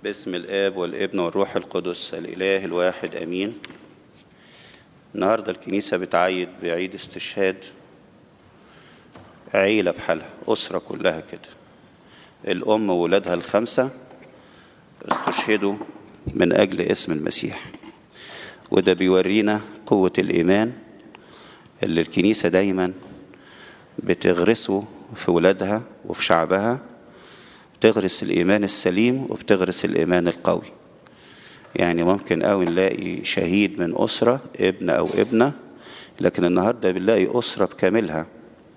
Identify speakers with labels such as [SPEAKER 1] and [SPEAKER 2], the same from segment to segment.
[SPEAKER 1] باسم الآب والابن والروح القدس الإله الواحد أمين النهاردة الكنيسة بتعيد بعيد استشهاد عيلة بحالها أسرة كلها كده الأم وولادها الخمسة استشهدوا من أجل اسم المسيح وده بيورينا قوة الإيمان اللي الكنيسة دايما بتغرسه في ولادها وفي شعبها بتغرس الإيمان السليم وبتغرس الإيمان القوي يعني ممكن قوي نلاقي شهيد من أسرة ابن أو ابنة لكن النهاردة بنلاقي أسرة بكاملها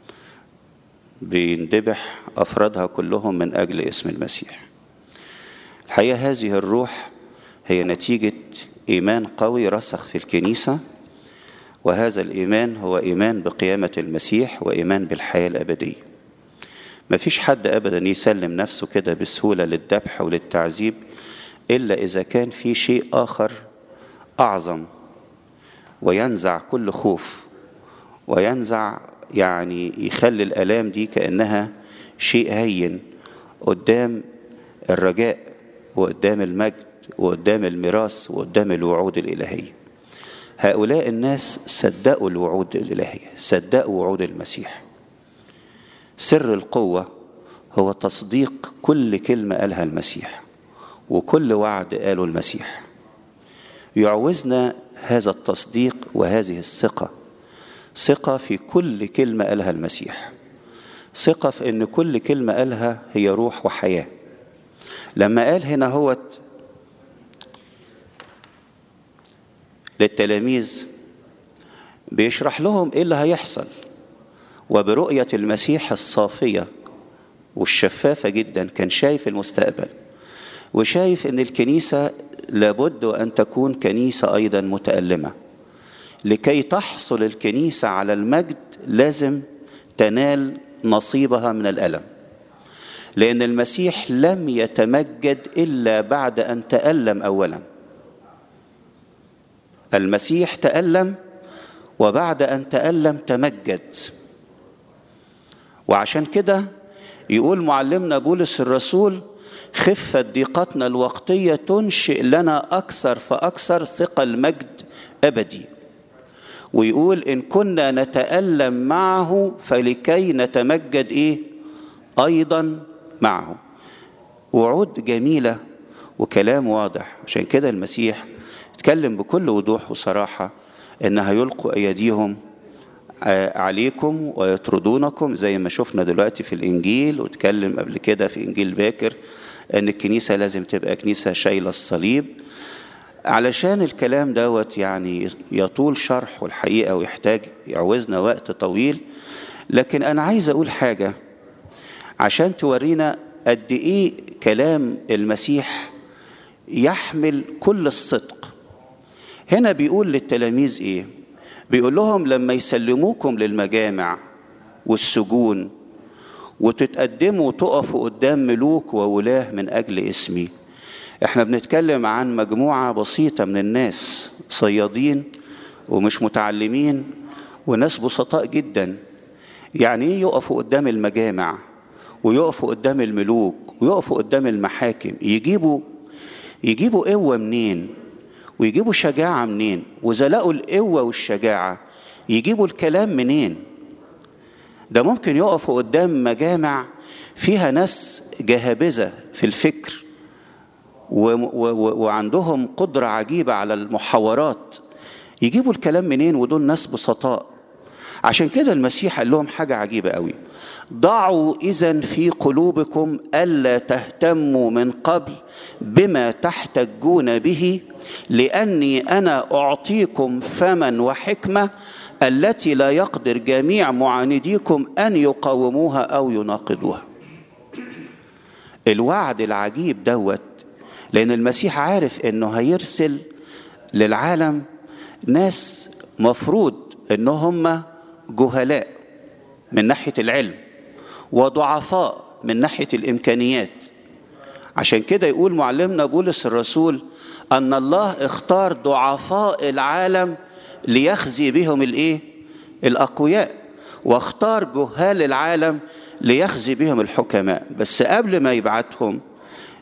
[SPEAKER 1] بيندبح أفرادها كلهم من أجل اسم المسيح الحقيقة هذه الروح هي نتيجة إيمان قوي رسخ في الكنيسة وهذا الإيمان هو إيمان بقيامة المسيح وإيمان بالحياة الأبدية ما فيش حد أبدا يسلم نفسه كده بسهولة للذبح وللتعذيب إلا إذا كان في شيء آخر أعظم وينزع كل خوف وينزع يعني يخلي الآلام دي كأنها شيء هين قدام الرجاء وقدام المجد وقدام الميراث وقدام الوعود الإلهية هؤلاء الناس صدقوا الوعود الإلهية صدقوا وعود المسيح سر القوة هو تصديق كل كلمة قالها المسيح وكل وعد قاله المسيح يعوزنا هذا التصديق وهذه الثقة ثقة في كل كلمة قالها المسيح ثقة في أن كل كلمة قالها هي روح وحياة لما قال هنا هوت للتلاميذ بيشرح لهم ايه اللي هيحصل وبرؤية المسيح الصافية والشفافة جدا كان شايف المستقبل وشايف ان الكنيسة لابد ان تكون كنيسة ايضا متألمة لكي تحصل الكنيسة على المجد لازم تنال نصيبها من الألم لأن المسيح لم يتمجد إلا بعد أن تألم أولا المسيح تألم وبعد أن تألم تمجد وعشان كده يقول معلمنا بولس الرسول خفة ضيقتنا الوقتية تنشئ لنا أكثر فأكثر ثقة المجد أبدي ويقول إن كنا نتألم معه فلكي نتمجد إيه أيضا معه وعود جميلة وكلام واضح عشان كده المسيح اتكلم بكل وضوح وصراحة إن هيلقوا أيديهم عليكم ويطردونكم زي ما شفنا دلوقتي في الإنجيل واتكلم قبل كده في إنجيل باكر إن الكنيسة لازم تبقى كنيسة شايلة الصليب علشان الكلام دوت يعني يطول شرحه الحقيقة ويحتاج يعوزنا وقت طويل لكن أنا عايز أقول حاجة عشان تورينا قد إيه كلام المسيح يحمل كل الصدق هنا بيقول للتلاميذ إيه بيقول لهم لما يسلموكم للمجامع والسجون وتتقدموا وتقفوا قدام ملوك وولاه من أجل اسمي احنا بنتكلم عن مجموعة بسيطة من الناس صيادين ومش متعلمين وناس بسطاء جدا يعني ايه يقفوا قدام المجامع ويقفوا قدام الملوك ويقفوا قدام المحاكم يجيبوا يجيبوا قوة منين ويجيبوا شجاعة منين وإذا لقوا القوة والشجاعة يجيبوا الكلام منين ده ممكن يقفوا قدام مجامع فيها ناس جهابذة في الفكر و و وعندهم قدرة عجيبة على المحاورات يجيبوا الكلام منين ودول ناس بسطاء عشان كده المسيح قال لهم حاجة عجيبة قوي ضعوا إذا في قلوبكم ألا تهتموا من قبل بما تحتجون به لأني أنا أعطيكم فما وحكمة التي لا يقدر جميع معانديكم أن يقاوموها أو يناقضوها الوعد العجيب دوت لأن المسيح عارف أنه هيرسل للعالم ناس مفروض أنهم جهلاء من ناحية العلم وضعفاء من ناحية الإمكانيات عشان كده يقول معلمنا بولس الرسول أن الله اختار ضعفاء العالم ليخزي بهم الإيه؟ الأقوياء واختار جهال العالم ليخزي بهم الحكماء بس قبل ما يبعتهم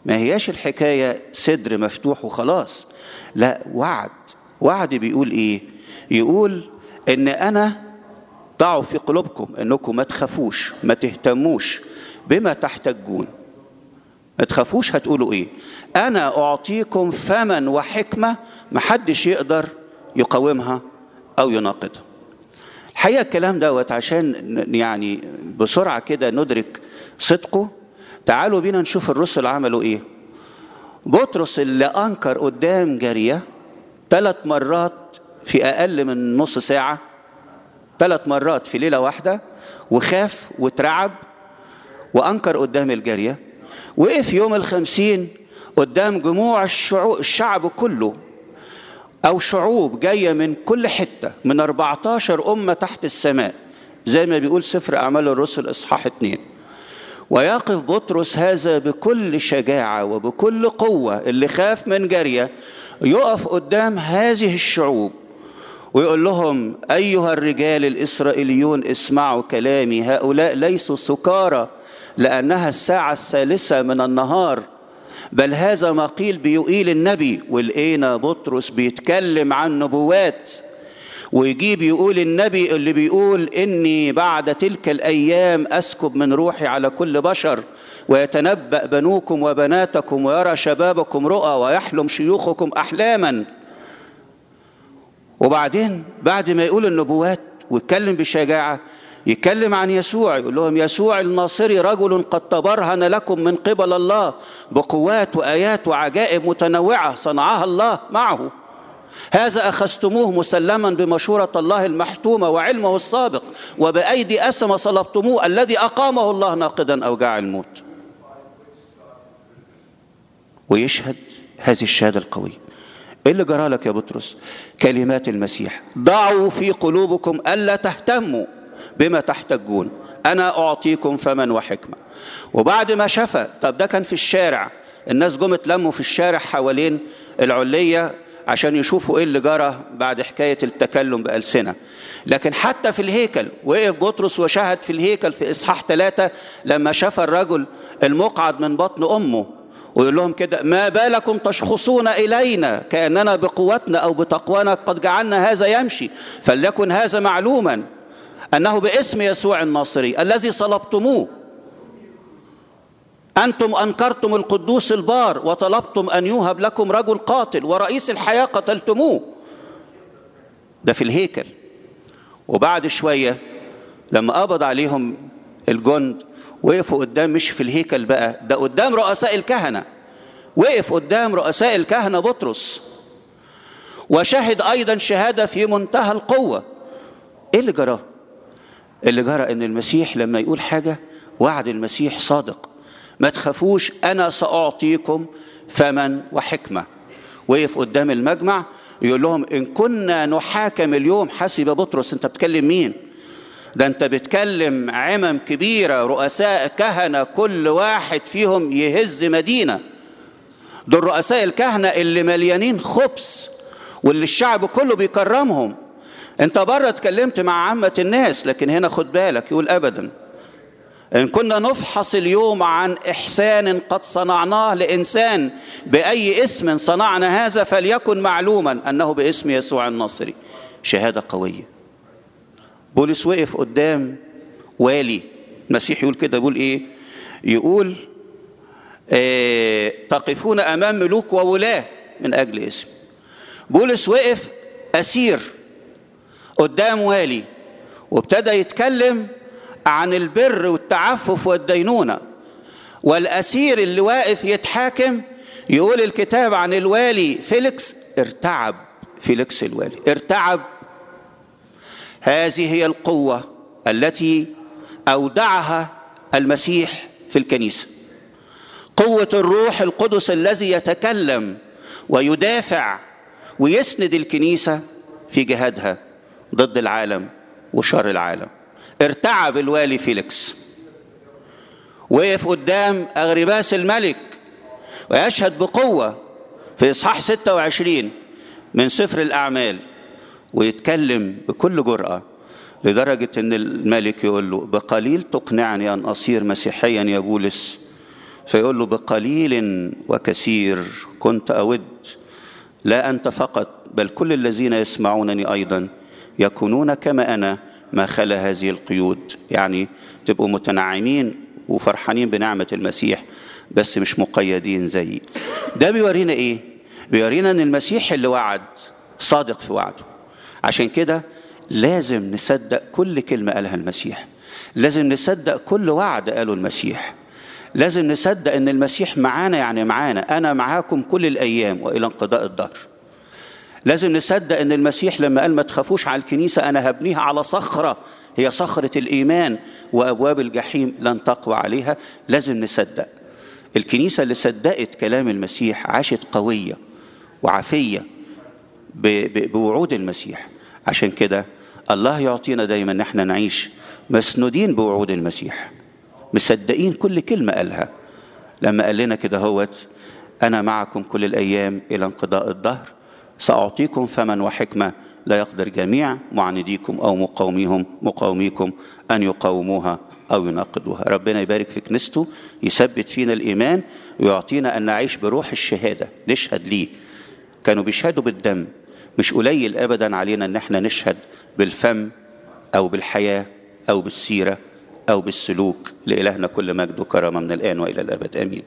[SPEAKER 1] ما هياش الحكاية صدر مفتوح وخلاص لا وعد وعد بيقول ايه يقول ان انا ضعوا في قلوبكم انكم ما تخافوش ما تهتموش بما تحتجون ما تخافوش هتقولوا ايه انا اعطيكم فما وحكمه محدش يقدر يقاومها او يناقضها الحقيقه الكلام دوت عشان يعني بسرعه كده ندرك صدقه تعالوا بينا نشوف الرسل عملوا ايه بطرس اللي انكر قدام جاريه ثلاث مرات في اقل من نص ساعه ثلاث مرات في ليله واحده وخاف واترعب وانكر قدام الجاريه وقف يوم الخمسين قدام جموع الشعوب الشعب كله أو شعوب جاية من كل حتة من 14 أمة تحت السماء زي ما بيقول سفر أعمال الرسل إصحاح اتنين ويقف بطرس هذا بكل شجاعة وبكل قوة اللي خاف من جارية يقف قدام هذه الشعوب ويقول لهم أيها الرجال الإسرائيليون اسمعوا كلامي هؤلاء ليسوا سكارى لأنها الساعة الثالثة من النهار بل هذا ما قيل بيقيل النبي ولقينا بطرس بيتكلم عن نبوات ويجيب يقول النبي اللي بيقول إني بعد تلك الأيام أسكب من روحي على كل بشر ويتنبأ بنوكم وبناتكم ويرى شبابكم رؤى ويحلم شيوخكم أحلاما وبعدين بعد ما يقول النبوات ويتكلم بشجاعة يتكلم عن يسوع يقول لهم يسوع الناصري رجل قد تبرهن لكم من قبل الله بقوات وآيات وعجائب متنوعة صنعها الله معه هذا أخذتموه مسلما بمشورة الله المحتومة وعلمه السابق وبأيدي أسم صلبتموه الذي أقامه الله ناقدا أوجاع الموت ويشهد هذه الشهادة القوية ايه اللي جرى لك يا بطرس كلمات المسيح ضعوا في قلوبكم الا تهتموا بما تحتجون انا اعطيكم فما وحكمه وبعد ما شفى طب ده كان في الشارع الناس جم اتلموا في الشارع حوالين العليه عشان يشوفوا ايه اللي جرى بعد حكايه التكلم بالسنه لكن حتى في الهيكل وقف بطرس وشهد في الهيكل في اصحاح ثلاثه لما شاف الرجل المقعد من بطن امه ويقول لهم كده ما بالكم تشخصون إلينا كأننا بقوتنا أو بتقوانا قد جعلنا هذا يمشي فليكن هذا معلوما أنه باسم يسوع الناصري الذي صلبتموه أنتم أنكرتم القدوس البار وطلبتم أن يوهب لكم رجل قاتل ورئيس الحياة قتلتموه ده في الهيكل وبعد شوية لما قبض عليهم الجند وقفوا قدام مش في الهيكل بقى ده قدام رؤساء الكهنة وقف قدام رؤساء الكهنة بطرس وشهد أيضا شهادة في منتهى القوة إيه اللي جراه؟ اللي جرى إن المسيح لما يقول حاجة وعد المسيح صادق ما تخافوش أنا سأعطيكم فمن وحكمة وقف قدام المجمع يقول لهم إن كنا نحاكم اليوم حسب بطرس أنت بتكلم مين؟ ده انت بتكلم عمم كبيرة رؤساء كهنة كل واحد فيهم يهز مدينة دول رؤساء الكهنة اللي مليانين خبز واللي الشعب كله بيكرمهم انت بره اتكلمت مع عامة الناس لكن هنا خد بالك يقول ابدا ان كنا نفحص اليوم عن احسان قد صنعناه لانسان باي اسم صنعنا هذا فليكن معلوما انه باسم يسوع الناصري شهادة قوية بولس وقف قدام والي المسيح يقول كده يقول ايه يقول آه تقفون امام ملوك وولاه من اجل اسم بولس وقف اسير قدام والي وابتدى يتكلم عن البر والتعفف والدينونه والاسير اللي واقف يتحاكم يقول الكتاب عن الوالي فيليكس ارتعب فيليكس الوالي ارتعب هذه هي القوة التي أودعها المسيح في الكنيسة قوة الروح القدس الذي يتكلم ويدافع ويسند الكنيسة في جهادها ضد العالم وشر العالم ارتعب الوالي فيليكس وقف قدام أغرباس الملك ويشهد بقوة في إصحاح 26 من سفر الأعمال ويتكلم بكل جرأة لدرجة أن الملك يقول له بقليل تقنعني أن أصير مسيحيا يا بولس فيقول له بقليل وكثير كنت أود لا أنت فقط بل كل الذين يسمعونني أيضا يكونون كما أنا ما خلا هذه القيود يعني تبقوا متنعمين وفرحانين بنعمة المسيح بس مش مقيدين زيي ده بيورينا ايه بيورينا ان المسيح اللي وعد صادق في وعده عشان كده لازم نصدق كل كلمة قالها المسيح لازم نصدق كل وعد قاله المسيح لازم نصدق ان المسيح معانا يعني معانا انا معاكم كل الايام والى انقضاء الدهر لازم نصدق ان المسيح لما قال ما تخافوش على الكنيسه انا هبنيها على صخره هي صخره الايمان وابواب الجحيم لن تقوى عليها لازم نصدق الكنيسه اللي صدقت كلام المسيح عاشت قويه وعافيه بوعود المسيح عشان كده الله يعطينا دايما ان احنا نعيش مسنودين بوعود المسيح مصدقين كل كلمه قالها لما قال لنا كده هوت انا معكم كل الايام الى انقضاء الدهر سأعطيكم فما وحكمة لا يقدر جميع معانديكم أو مقاوميهم مقاوميكم أن يقاوموها أو يناقضوها ربنا يبارك في كنيسته يثبت فينا الإيمان ويعطينا أن نعيش بروح الشهادة نشهد ليه كانوا بيشهدوا بالدم مش قليل أبدا علينا أن احنا نشهد بالفم أو بالحياة أو بالسيرة أو بالسلوك لإلهنا كل مجد وكرامة من الآن وإلى الأبد آمين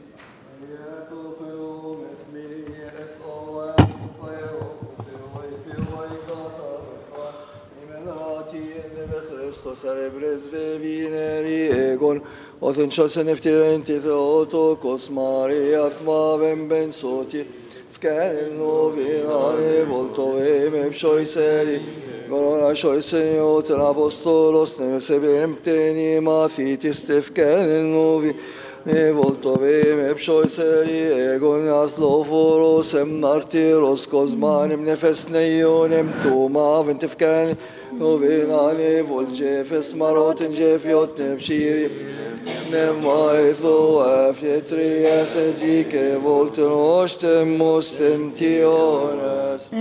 [SPEAKER 2] cerebres vevineri egon, oten chosen eftirenti theotokos Maria thma ben ben soti, fken novinare volto em epshoiseri, Gorona shoisen oten apostolos ne sebem teni mathitis tefken novi, ne volto vem epshoiseri egon athloforos em martiros kosmanem nefesneionem tuma ventefken وبيناني فولجيف سمروت جيفيوت نبشيري نمايثو أفتري أسجيك فولتنوشتم مستنتيونس